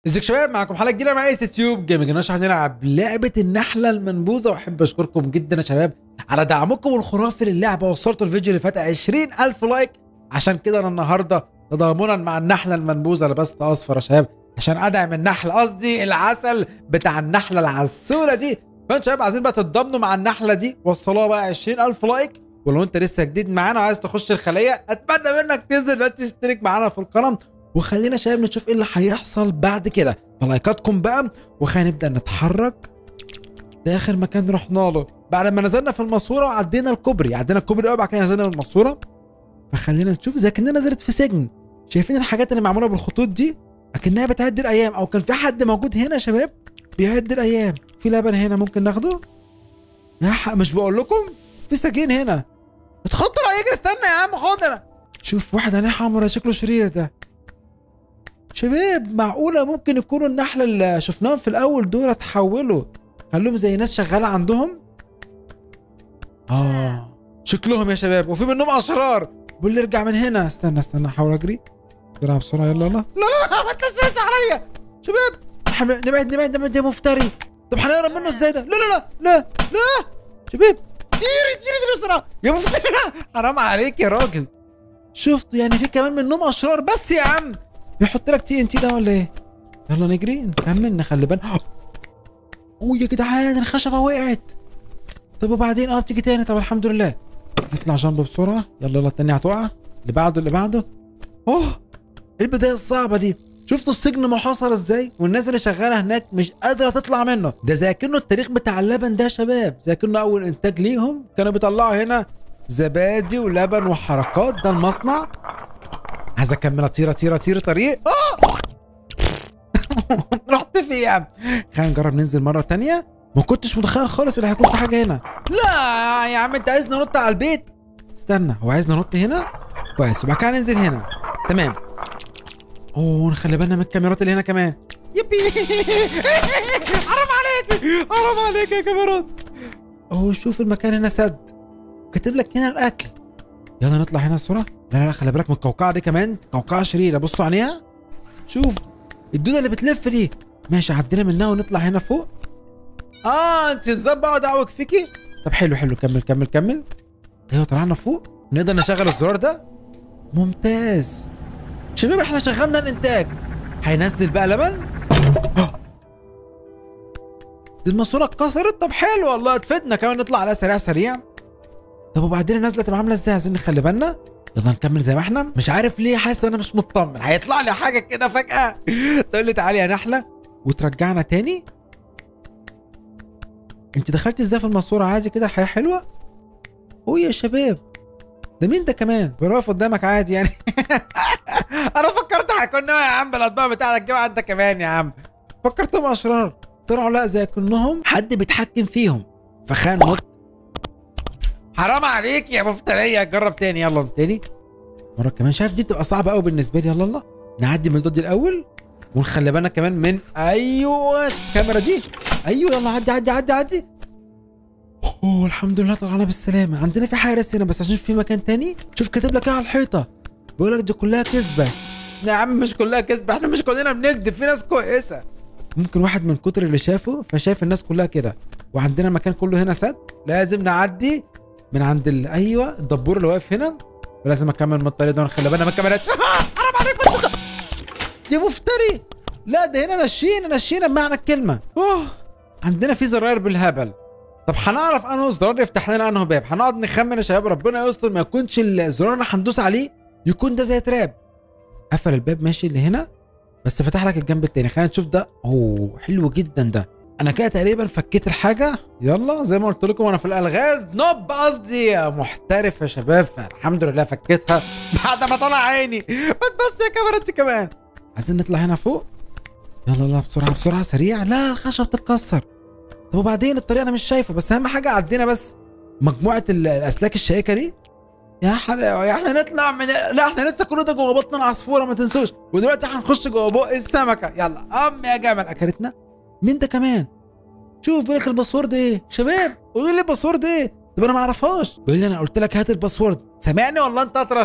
ازيك يا شباب معاكم حلقه جديده مع ايس تيوب جيمنج النهارده هنلعب لعبه النحله المنبوذه واحب اشكركم جدا يا شباب على دعمكم الخرافي للعبه وصلتوا الفيديو اللي فات 20000 لايك عشان كده انا النهارده تضامنا مع النحله المنبوذه لبست اصفر يا شباب عشان ادعم النحل قصدي العسل بتاع النحله العسوله دي فانتوا شباب عايزين بقى تتضامنوا مع النحله دي وصلوها بقى 20000 لايك ولو انت لسه جديد معانا وعايز تخش الخليه اتمنى منك تنزل بقى تشترك معانا في القناه وخلينا يا شباب نشوف ايه اللي هيحصل بعد كده فلايكاتكم بقى وخلينا نبدا نتحرك ده اخر مكان رحنا له بعد ما نزلنا في الماسوره وعدينا الكوبري عدينا الكوبري الاول بعد كده نزلنا من الماسوره فخلينا نشوف زي كاننا نزلت في سجن شايفين الحاجات اللي معموله بالخطوط دي اكنها بتعد الايام او كان في حد موجود هنا يا شباب بيعد الايام في لبن هنا ممكن ناخده يا حق مش بقول لكم في سجين هنا اتخطر هيجري استنى يا عم خدنا شوف واحد عينيه حمرا شكله شرير ده شباب معقولة ممكن يكونوا النحلة اللي شفناهم في الأول دول اتحولوا خلوهم زي ناس شغالة عندهم آه شكلهم يا شباب وفي منهم أشرار بيقول لي ارجع من هنا استنى استنى أحاول أجري بسرعة بسرعة يلا يلا لا لا لا ما تنساش عليا شباب إحنا نبعد نبعد نبعد ده مفتري طب هنهرب منه ازاي ده لا لا لا لا لا شباب طيري طيري طيري بسرعة يا مفتري حرام عليك يا راجل شفتوا يعني في كمان منهم أشرار بس يا عم بيحط لك تي ان تي ده ولا ايه؟ يلا نجري نكمل نخلي بالنا اوه يا جدعان الخشبه وقعت طب وبعدين اه بتيجي تاني طب الحمد لله نطلع جنب بسرعه يلا يلا التانية هتقع اللي بعده اللي بعده اوه ايه البدايه الصعبه دي شفتوا السجن محاصر ازاي والناس اللي شغاله هناك مش قادره تطلع منه ده زي كانه التاريخ بتاع اللبن ده يا شباب زي كانه اول انتاج ليهم كانوا بيطلعوا هنا زبادي ولبن وحركات ده المصنع عايز اكمل اطير اطير اطير طريق اه رحت فين يا عم خلينا نجرب ننزل مره تانية ما كنتش متخيل خالص ان هيكون في حاجه هنا لا يا عم انت عايزني انط على البيت استنى هو عايزني انط هنا كويس وبعد كده ننزل هنا تمام اوه نخلي بالنا من الكاميرات اللي هنا كمان يبي حرام عليك حرام عليك يا كاميرات اوه شوف المكان هنا سد كاتب لك هنا الاكل يلا نطلع هنا بسرعه لا لا لا خلي بالك من القوقعه دي كمان قوقعه شريره بصوا عليها شوف الدوده اللي بتلف دي ماشي عدينا منها ونطلع هنا فوق اه انت نظام بقعد اعوج فيكي طب حلو حلو كمل كمل كمل ايوه طلعنا فوق نقدر نشغل الزرار ده ممتاز شباب احنا شغلنا الانتاج هينزل بقى لبن آه. دي الماسوره اتكسرت طب حلو والله تفيدنا كمان نطلع عليها سريع سريع طب وبعدين النازله تبقى عامله ازاي عايزين نخلي بالنا يلا نكمل زي ما احنا مش عارف ليه حاسس انا مش مطمن هيطلع لي حاجه كده فجاه تقول لي تعالي يا نحله وترجعنا تاني انت دخلتي ازاي في الماسوره عادي كده الحياه حلوه اوه يا شباب ده مين ده كمان بيقف قدامك عادي يعني انا فكرت هيكون نوع يا عم الاطباق بتاعتك جوه انت كمان يا عم فكرتهم اشرار طلعوا لا زي كانهم حد بيتحكم فيهم فخان نط حرام عليك يا مفترية جرب تاني يلا تاني مرة كمان شايف دي تبقى صعبة قوي بالنسبة لي يلا الله نعدي من ضد الأول ونخلي بالنا كمان من أيوه الكاميرا دي أيوه يلا عدي عدي عدي عدي اوه الحمد لله طلعنا بالسلامة عندنا في حارس هنا بس عشان في مكان تاني شوف كاتب لك ايه على الحيطة بيقول لك دي كلها كذبة يا عم مش كلها كذبة احنا مش كلنا بنكذب في ناس كويسة ممكن واحد من كتر اللي شافه فشايف الناس كلها كده وعندنا مكان كله هنا سد لازم نعدي من عند ال... ايوه الدبور اللي واقف هنا ولازم اكمل من الطريق ده ونخلي بالنا من الكاميرات حرام عليك بنت يا مفتري لا ده هنا نشينا نشينا بمعنى الكلمه اوه عندنا في زراير بالهبل طب هنعرف انه زرار يفتح لنا انه باب هنقعد نخمن يا شباب ربنا يستر ما يكونش الزرار اللي هندوس عليه يكون ده زي تراب قفل الباب ماشي اللي هنا بس فتح لك الجنب التاني خلينا نشوف ده اوه حلو جدا ده انا كده تقريبا فكيت الحاجه يلا زي ما قلت لكم انا في الالغاز نوب قصدي محترف يا شباب الحمد لله فكيتها بعد ما طلع عيني بس يا كاميرا انت كمان عايزين نطلع هنا فوق يلا يلا بسرعه بسرعه سريع لا الخشب بتتكسر طب وبعدين الطريق انا مش شايفه بس اهم حاجه عدينا بس مجموعه الاسلاك الشائكه دي يا حلاوه يا احنا نطلع من لا احنا لسه كل ده جوه بطن العصفوره ما تنسوش ودلوقتي هنخش جوه بق السمكه يلا ام يا جمل اكلتنا مين ده كمان شوف بيقول لك الباسورد ايه شباب قولوا لي الباسورد ايه طب انا ما اعرفهاش بيقول لي انا قلت لك هات الباسورد سامعني والله انت اطرش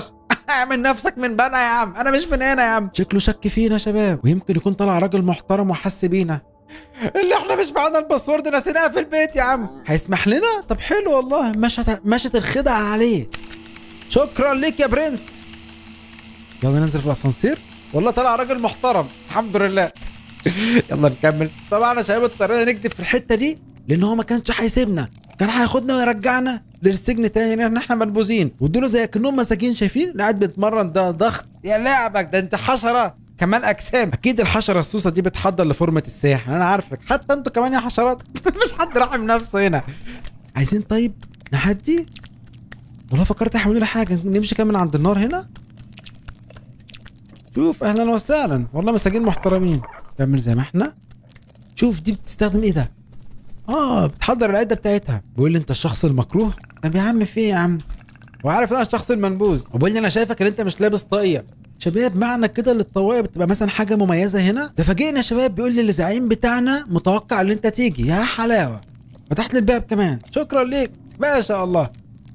اعمل نفسك من بنا يا عم انا مش من هنا يا عم شكله شك فينا يا شباب ويمكن يكون طلع راجل محترم وحس بينا اللي احنا مش معانا الباسورد نسيناها في البيت يا عم هيسمح لنا طب حلو والله مشت مشت الخدعه عليه شكرا ليك يا برنس يلا ننزل في الاسانسير والله طلع راجل محترم الحمد لله يلا نكمل طبعا يا شباب اضطرينا نكتب في الحته دي لان هو ما كانش هيسيبنا كان هياخدنا ويرجعنا للسجن تاني لان احنا منبوذين ودول زي كانهم مساكين شايفين قاعد بيتمرن ده ضغط يا لعبك ده انت حشره كمان اجسام اكيد الحشره السوسه دي بتحضر لفورمه الساحل انا عارفك حتى انتوا كمان يا حشرات مفيش حد راحم نفسه هنا عايزين طيب نعدي والله فكرت احنا لنا حاجه نمشي كمان عند النار هنا شوف اهلا وسهلا والله مساجين محترمين كمل زي ما احنا شوف دي بتستخدم ايه ده اه بتحضر العده بتاعتها بيقول لي انت الشخص المكروه طب يا عم في إيه يا عم وعارف انا الشخص المنبوذ وبيقول لي انا شايفك ان انت مش لابس طاقيه شباب معنى كده للطواقية بتبقى مثلا حاجه مميزه هنا ده فاجئني يا شباب بيقول لي الزعيم بتاعنا متوقع ان انت تيجي يا حلاوه فتحت لي الباب كمان شكرا ليك ما شاء الله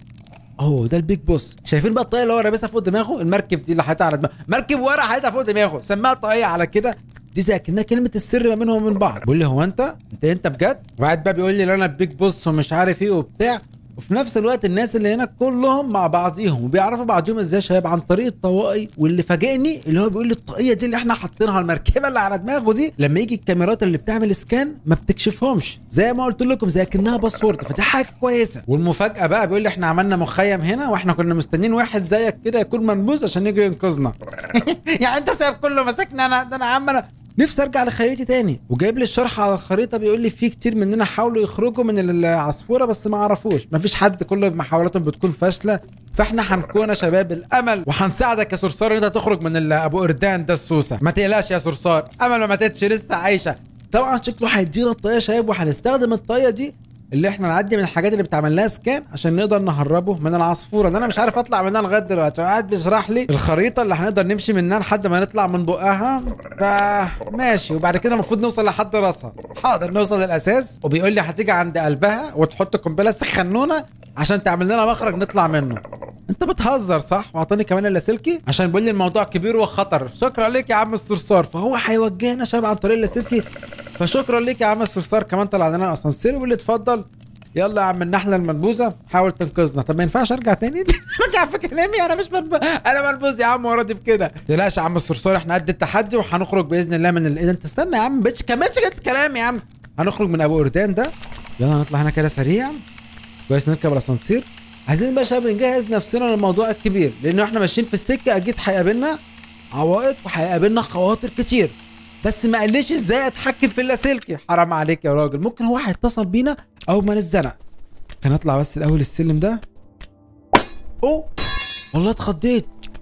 اوه ده البيج بوس شايفين بقى الطاقيه اللي هو لابسها فوق دماغه المركب دي اللي حاططها على دماغه مركب ورا حاططها فوق دماغه سماها طاقيه على كده دي زي كانها كلمه السر ما بينهم وبين بعض بيقول لي هو انت انت انت بجد وقاعد بقى بيقول لي ان انا البيج بوس ومش عارف ايه وبتاع وفي نفس الوقت الناس اللي هنا كلهم مع بعضيهم وبيعرفوا بعضيهم ازاي يا شباب عن طريق الطواقي واللي فاجئني اللي هو بيقول لي الطاقيه دي اللي احنا حاطينها المركبه اللي على دماغه دي لما يجي الكاميرات اللي بتعمل سكان ما بتكشفهمش زي ما قلت لكم زي كانها باسورد فدي حاجه كويسه والمفاجاه بقى بيقول لي احنا عملنا مخيم هنا واحنا كنا مستنيين واحد زيك كده يكون منبوذ عشان يجي ينقذنا يعني انت سايب كله ماسكني انا ده انا يا عم انا نفسي ارجع لخريطتي تاني وجايب لي الشرح على الخريطه بيقول لي في كتير مننا حاولوا يخرجوا من العصفوره بس ما عرفوش مفيش حد كل محاولاتهم بتكون فاشله فاحنا هنكون يا شباب الامل وهنساعدك يا صرصار ان انت تخرج من ال- ابو اردان ده السوسه ما تقلقش يا صرصار امل ما ماتتش لسه عايشه طبعا شكله هيدينا الطاقيه يا شباب وهنستخدم الطاقيه دي اللي احنا نعدي من الحاجات اللي بتعمل لها سكان عشان نقدر نهربه من العصفوره اللي انا مش عارف اطلع منها لغايه دلوقتي هو قاعد بيشرح لي الخريطه اللي هنقدر نمشي منها لحد ما نطلع من بقها فماشي وبعد كده المفروض نوصل لحد راسها حاضر نوصل للاساس وبيقول لي هتيجي عند قلبها وتحط قنبله سخنونه عشان تعمل لنا مخرج نطلع منه انت بتهزر صح واعطاني كمان اللاسلكي عشان بيقول لي الموضوع كبير وخطر شكرا ليك يا عم الصرصار فهو هيوجهنا شباب عن طريق اللاسلكي فشكرا ليك يا عم الصرصار كمان طلع لنا الاسانسير وبيقول لي اتفضل يلا يا عم النحله المنبوذه حاول تنقذنا طب ما ينفعش ارجع تاني ارجع في كلامي انا مش منبوذ انا منبوذ يا عم وراضي بكده تقلقش يا عم الصرصار احنا قد التحدي وهنخرج باذن الله من ال... ايه ده انت استنى يا عم بتش كملش كده الكلام يا عم هنخرج من ابو اردان ده يلا نطلع هنا كده سريع كويس نركب الاسانسير عايزين بقى يا شباب نجهز نفسنا للموضوع الكبير لان احنا ماشيين في السكه اكيد هيقابلنا عوائق وهيقابلنا خواطر كتير بس ما قاليش ازاي اتحكم في اللاسلكي حرام عليك يا راجل ممكن هو هيتصل بينا اول ما نتزنق كان اطلع بس الاول السلم ده اوه والله اتخضيت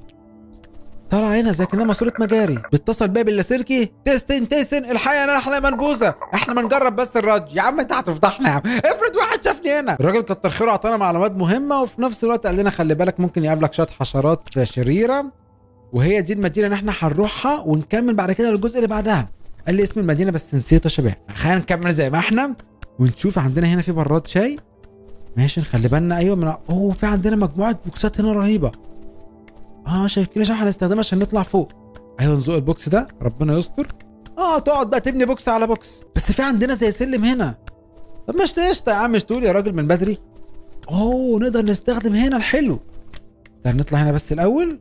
طلع هنا زي كانها ماسوره مجاري بيتصل بيا باللاسلكي تستن تستن الحقيقه انا احنا منبوذه احنا بنجرب بس الراديو يا عم انت هتفضحنا يا عم افرض واحد شافني هنا الراجل كتر خيره اعطانا معلومات مهمه وفي نفس الوقت قال لنا خلي بالك ممكن يقابلك شويه حشرات شريره وهي دي المدينه اللي احنا هنروحها ونكمل بعد كده الجزء اللي بعدها قال لي اسم المدينه بس نسيته يا شباب خلينا نكمل زي ما احنا ونشوف عندنا هنا في براد شاي ماشي نخلي بالنا ايوه من اوه في عندنا مجموعه بوكسات هنا رهيبه اه شايف كده عشان هنستخدمها عشان نطلع فوق ايوه نزق البوكس ده ربنا يستر اه تقعد بقى تبني بوكس على بوكس بس في عندنا زي سلم هنا طب مش قشطه يا عم مش تقول يا راجل من بدري اوه نقدر نستخدم هنا الحلو استنى نطلع هنا بس الاول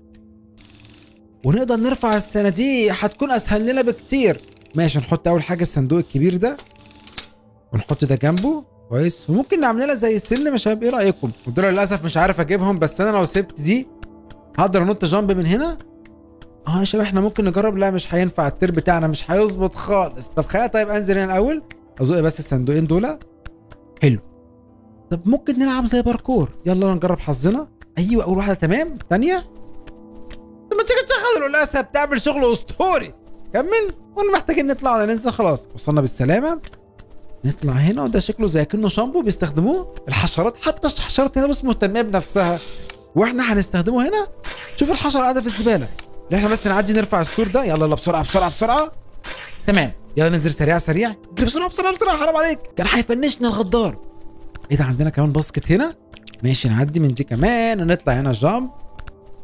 ونقدر نرفع الصناديق هتكون اسهل لنا بكتير ماشي نحط اول حاجه الصندوق الكبير ده ونحط ده جنبه كويس وممكن نعمل لنا زي السلم يا شباب ايه رايكم ودول للاسف مش عارف اجيبهم بس انا لو سبت دي هقدر انط جامب من هنا اه يا شباب احنا ممكن نجرب لا مش هينفع التير بتاعنا مش هيظبط خالص طب خلينا طيب انزل هنا الاول ازق بس الصندوقين دول حلو طب ممكن نلعب زي باركور يلا نجرب حظنا ايوه اول واحده تمام ثانيه طب ما تيجي تشغل القلاسه بتعمل شغل اسطوري كمل وانا محتاجين نطلع ولا ننزل خلاص وصلنا بالسلامه نطلع هنا وده شكله زي كأنه شامبو بيستخدموه الحشرات حتى الحشرات هنا بس مهتميه بنفسها واحنا هنستخدمه هنا شوف الحشره قاعده في الزباله اللي احنا بس نعدي نرفع السور ده يلا يلا بسرعه بسرعه بسرعه تمام يلا ننزل سريع سريع اجري بسرعه بسرعه بسرعه حرام عليك كان هيفنشنا الغدار ايه ده عندنا كمان باسكت هنا ماشي نعدي من دي كمان ونطلع هنا جامب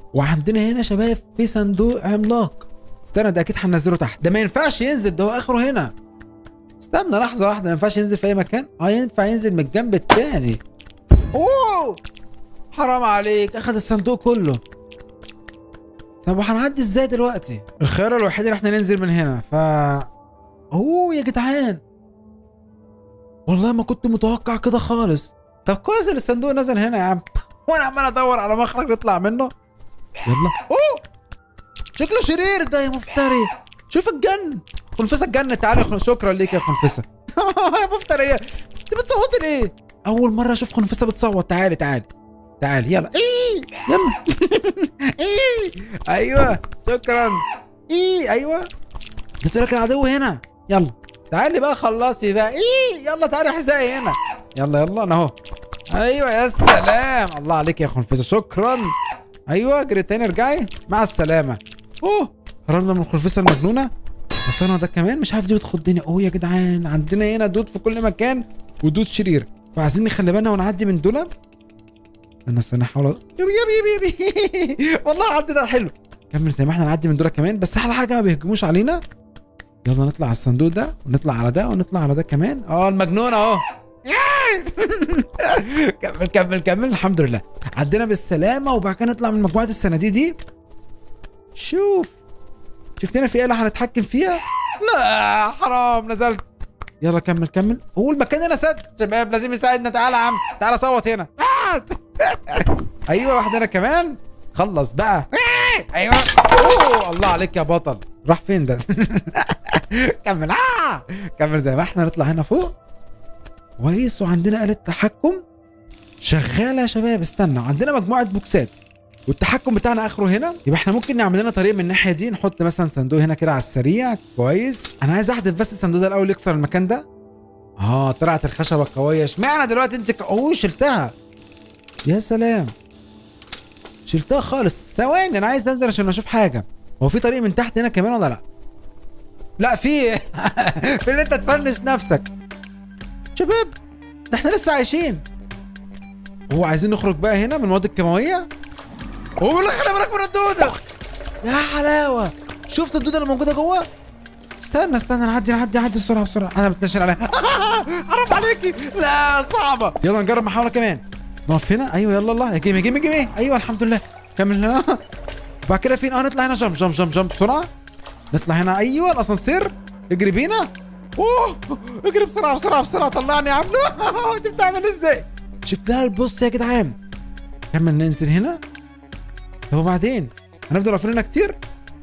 وعندنا هنا شباب في صندوق عملاق استنى ده اكيد هننزله تحت ده ما ينفعش ينزل ده هو اخره هنا استنى لحظه واحده ما ينفعش ينزل في اي مكان اه ينفع ينزل من الجنب التاني اوه حرام عليك اخد الصندوق كله طب وهنعدي ازاي دلوقتي الخيار الوحيد اللي احنا ننزل من هنا ف اوه يا جدعان والله ما كنت متوقع كده خالص طب كويس ان الصندوق نزل هنا يا عم وانا عمال ادور على مخرج نطلع منه يلا اوه شكله شرير ده يا مفتري شوف الجن خنفسه الجن تعالى خن... شكرا ليك يا خنفسه يا مفتريه انت بتصوتي ليه اول مره اشوف خنفسه بتصوت تعالي تعالي تعالي يلا ايه يلا ايه ايوه شكرا ايه ايوه زدت لك العدو هنا يلا تعالي بقى خلصي بقى ايه يلا تعالي حسائي هنا يلا يلا انا اهو ايوه يا سلام الله عليك يا خنفسه شكرا ايوه جري تاني ارجعي مع السلامه اوه هربنا من الخنفسه المجنونه بس انا ده كمان مش عارف دي بتخضني اوه يا جدعان عندنا هنا دود في كل مكان ودود شرير فعايزين نخلي بالنا ونعدي من دول انا استنى احاول يبي يبي يبي يبي والله عدينا حلو كمل زي ما احنا نعدي من دول كمان بس احلى حاجه ما بيهجموش علينا يلا نطلع على الصندوق ده ونطلع على ده ونطلع على ده كمان اه المجنون اهو كمل كمل كمل الحمد لله عدينا بالسلامه وبعد كده نطلع من مجموعه الصناديق دي شوف شفتنا في آلة هنتحكم فيها لا حرام نزلت يلا كمل كمل هو المكان هنا سد شباب لازم يساعدنا تعالى يا عم تعالى صوت هنا ايوه واحد هنا كمان خلص بقى ايوه اوه الله عليك يا بطل راح فين ده كمل آه. كمل زي ما احنا نطلع هنا فوق كويس وعندنا آلة تحكم شغالة يا شباب استنى عندنا مجموعة بوكسات والتحكم بتاعنا اخره هنا يبقى احنا ممكن نعمل لنا طريق من الناحيه دي نحط مثلا صندوق هنا كده على السريع كويس انا عايز احذف بس الصندوق ده الاول يكسر المكان ده اه طلعت الخشبه قويه اشمعنى دلوقتي انت ك... اوه شلتها يا سلام شلتها خالص ثواني انا عايز انزل عشان اشوف حاجه هو في طريق من تحت هنا كمان ولا لا لا في في ان انت تفنش نفسك شباب ده احنا لسه عايشين هو عايزين نخرج بقى هنا من المواد الكيماويه هو بيقول لك خلي بالك من الدوده يا حلاوه شفت الدوده اللي موجوده جوه استنى استنى نعدي نعدي نعدي بسرعه بسرعه انا بتنشن عليها حرام عليكي لا صعبه يلا نجرب محاوله كمان نقف هنا ايوه يلا الله يا جيمي جيمي جيمي ايوه الحمد لله كمل بعد كده فين اه نطلع هنا جمب جمب جمب جمب بسرعه نطلع هنا ايوه الاسانسير اجري بينا اوه اجري بسرعه بسرعه بسرعه طلعني يا عم لا انت بتعمل ازاي شكلها البص يا جدعان كمل ننزل هنا طب وبعدين هنفضل واقفين هنا كتير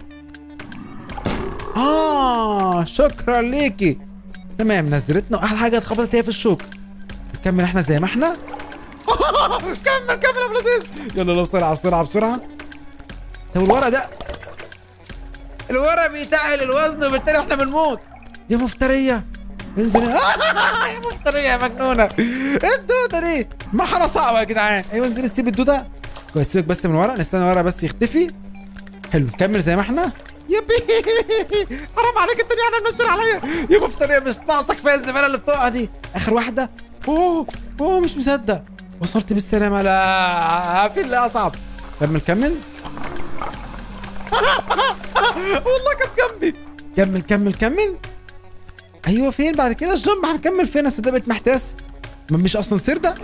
اه شكرا ليكي تمام نزلتنا واحلى حاجه اتخبطت هي في الشوك نكمل احنا زي ما احنا كمل كمل يا بلازيز يلا يلا بسرعه بسرعه بسرعه طب الورق ده الورق بيتعل الوزن وبالتالي احنا بنموت يا مفتريه انزل يا مفتريه يا مجنونه ايه الدوده دي مرحله صعبه يا جدعان ايوه انزل سيب الدوده كويس سيبك بس من ورا نستنى ورا بس يختفي حلو نكمل زي ما احنا يبي حرام عليك الدنيا انا منشر عليا يا مفتريه مش ناقصه كفايه الزباله اللي بتقع دي اخر واحده اوه اوه مش مصدق وصلت بالسلامه لا في اللي اصعب كمل كمل والله كانت جنبي كمل كمل كمل ايوه فين بعد كده الجنب هنكمل فين اصل ده بقت محتاس ما مش اصلا سير ده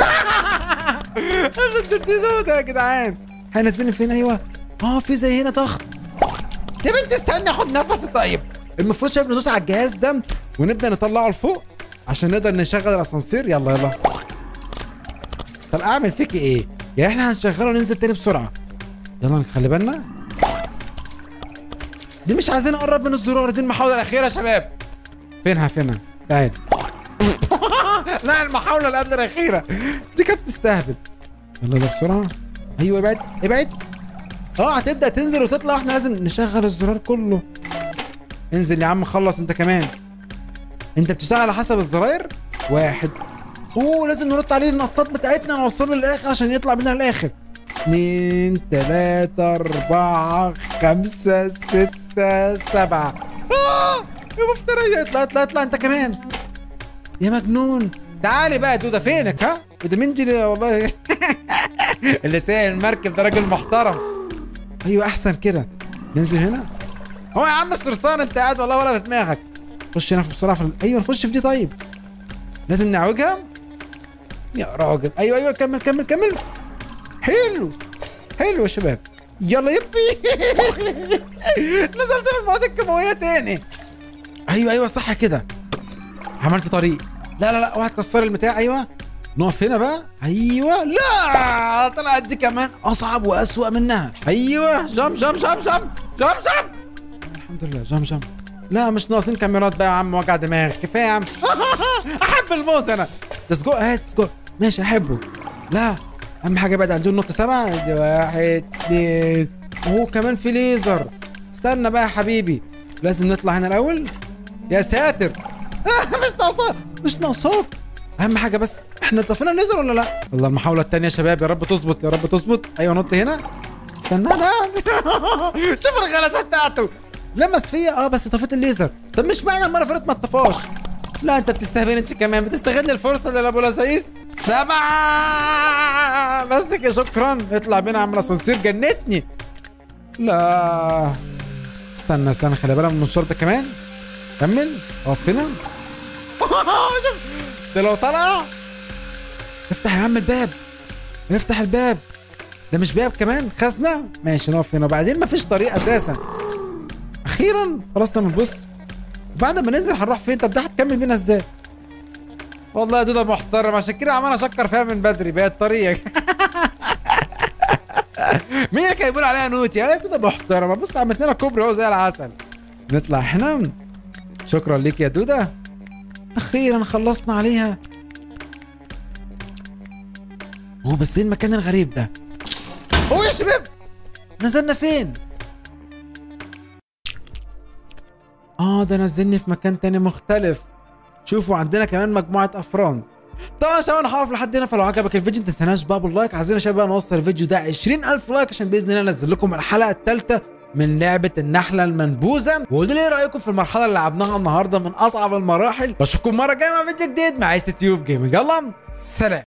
ده يا جدعان هينزلني فين ايوه اه في زي هنا ضغط يا بنت استنى اخد نفسي طيب المفروض شباب ندوس على الجهاز ده ونبدا نطلعه لفوق عشان نقدر نشغل الاسانسير يلا يلا طب اعمل فيك ايه يعني احنا هنشغله وننزل تاني بسرعه يلا نخلي بالنا دي مش عايزين نقرب من الزرار دي المحاوله الاخيره يا شباب فينها فينها تعال لا المحاوله اللي قبل الاخيره دي كانت تستهبل يلا يلا بسرعه ايوه ابعد ابعد اه هتبدا تنزل وتطلع احنا لازم نشغل الزرار كله انزل يا عم خلص انت كمان انت بتشتغل على حسب الزراير واحد اوه لازم نرد عليه النطاط بتاعتنا نوصله للاخر عشان يطلع بينا للاخر اتنين تلاتة أربعة خمسة ستة سبعة آه يا مفترية اطلع اطلع اطلع انت كمان يا مجنون تعالي بقى دودة فينك ها؟ وده مين دي والله اللي سايق المركب ده راجل محترم ايوه احسن كده ننزل هنا هو يا عم الصرصار انت قاعد والله ولا في دماغك خش هنا في بسرعه في ال- ايوه نخش في دي طيب لازم نعوجها يا راجل ايوه ايوه كمل كمل كمل حلو حلو يا شباب يلا يبي نزلت في المواد الكيماويه تاني ايوه ايوه صح كده عملت طريق لا لا لا اوعى تكسر البتاع ايوه نقف هنا بقى ايوه لا طلعت دي كمان اصعب واسوأ منها ايوه جم جم جم جم جم جم الحمد لله جم جم لا مش ناقصين كاميرات بقى يا عم وجع دماغ كفايه يا عم احب الموز انا ده سجق هات سجق ماشي احبه لا اهم حاجه بعد عن دول نقطه سبعه دي واحد اتنين وهو كمان في ليزر استنى بقى يا حبيبي لازم نطلع هنا الاول يا ساتر مش ناقصاك مش ناقصاك اهم حاجه بس احنا طفينا الليزر ولا لا والله المحاوله الثانيه يا شباب يا رب تظبط يا رب تظبط ايوه نط هنا استنى لا شوف الغلاسه بتاعته لمس فيا اه بس طفيت الليزر طب مش معنى المره اللي فاتت ما اتطفاش لا انت بتستهبل انت كمان بتستغل الفرصه اللي ابو لسايس سبعة بس كده شكرا اطلع بينا يا عم الاسانسير جنتني لا استنى استنى خلي بالك من الشرطه كمان كمل اقف هنا شوف، ده لو طلع افتح يا عم الباب افتح الباب ده مش باب كمان خزنه ماشي نقف هنا وبعدين مفيش طريق اساسا اخيرا خلاص تمام بص بعد ما ننزل هنروح فين طب ده هتكمل بينا ازاي والله يا دوده محترم عشان كده عمال اشكر فيها من بدري بقت طريقك مين اللي كان بيقول عليها نوتي يا دوده محترمه بص عملت لنا كوبري اهو زي العسل نطلع هنا شكرا ليك يا دوده اخيرا خلصنا عليها هو بس ايه المكان الغريب ده اوه يا شباب نزلنا فين اه ده نزلني في مكان تاني مختلف شوفوا عندنا كمان مجموعة أفران طبعا يا شباب انا هقف لحد هنا فلو عجبك الفيديو ما تنساناش بقى باللايك عايزين يا شباب بقى نوصل الفيديو ده 20000 لايك عشان باذن الله انزل لكم الحلقه الثالثه من لعبه النحله المنبوذه وقولوا لي ايه رايكم في المرحله اللي لعبناها النهارده من اصعب المراحل واشوفكم مره جايه مع فيديو جديد مع ايس تيوب جيمنج يلا سلام